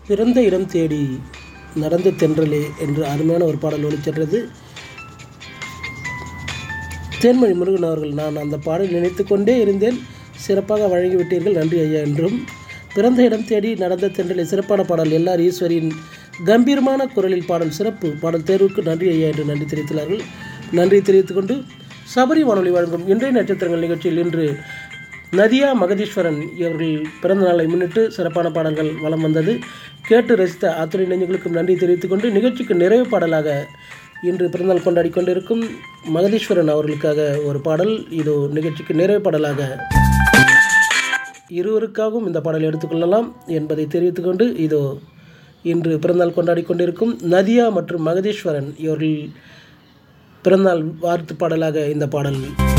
பிறந்த இடம் தேடி நடந்த தென்றலே என்று அருமையான ஒரு பாடல் ஒளிச்சென்றது தேன்மொழி முருகன் அவர்கள் நான் அந்த பாடல் நினைத்து கொண்டே இருந்தேன் சிறப்பாக வழங்கிவிட்டீர்கள் நன்றி ஐயா என்றும் பிறந்த இடம் தேடி நடந்த தென்றலை சிறப்பான பாடல் எல்லார் ஈஸ்வரின் கம்பீரமான குரலில் பாடல் சிறப்பு பாடல் தேர்வுக்கு நன்றி ஐயா என்று நன்றி தெரிவித்துள்ளார்கள் நன்றி தெரிவித்துக் கொண்டு சபரி வானொலி வழங்கும் இன்றைய நட்சத்திரங்கள் நிகழ்ச்சியில் இன்று நதியா மகதீஸ்வரன் இவர்கள் பிறந்த நாளை முன்னிட்டு சிறப்பான பாடல்கள் வலம் வந்தது கேட்டு ரசித்த அத்துணை நெஞ்சுகளுக்கும் நன்றி தெரிவித்துக் கொண்டு நிகழ்ச்சிக்கு நிறைவு பாடலாக இன்று பிறந்தநாள் கொண்டாடி கொண்டிருக்கும் மகதீஸ்வரன் அவர்களுக்காக ஒரு பாடல் இது நிகழ்ச்சிக்கு நிறைவு பாடலாக இருவருக்காகவும் இந்த பாடலை எடுத்துக்கொள்ளலாம் என்பதை தெரிவித்துக்கொண்டு இதோ இன்று பிறந்தநாள் கொண்டாடி கொண்டிருக்கும் நதியா மற்றும் மகதீஸ்வரன் இவர்கள் பிறந்தநாள் வாழ்த்து பாடலாக இந்த பாடல்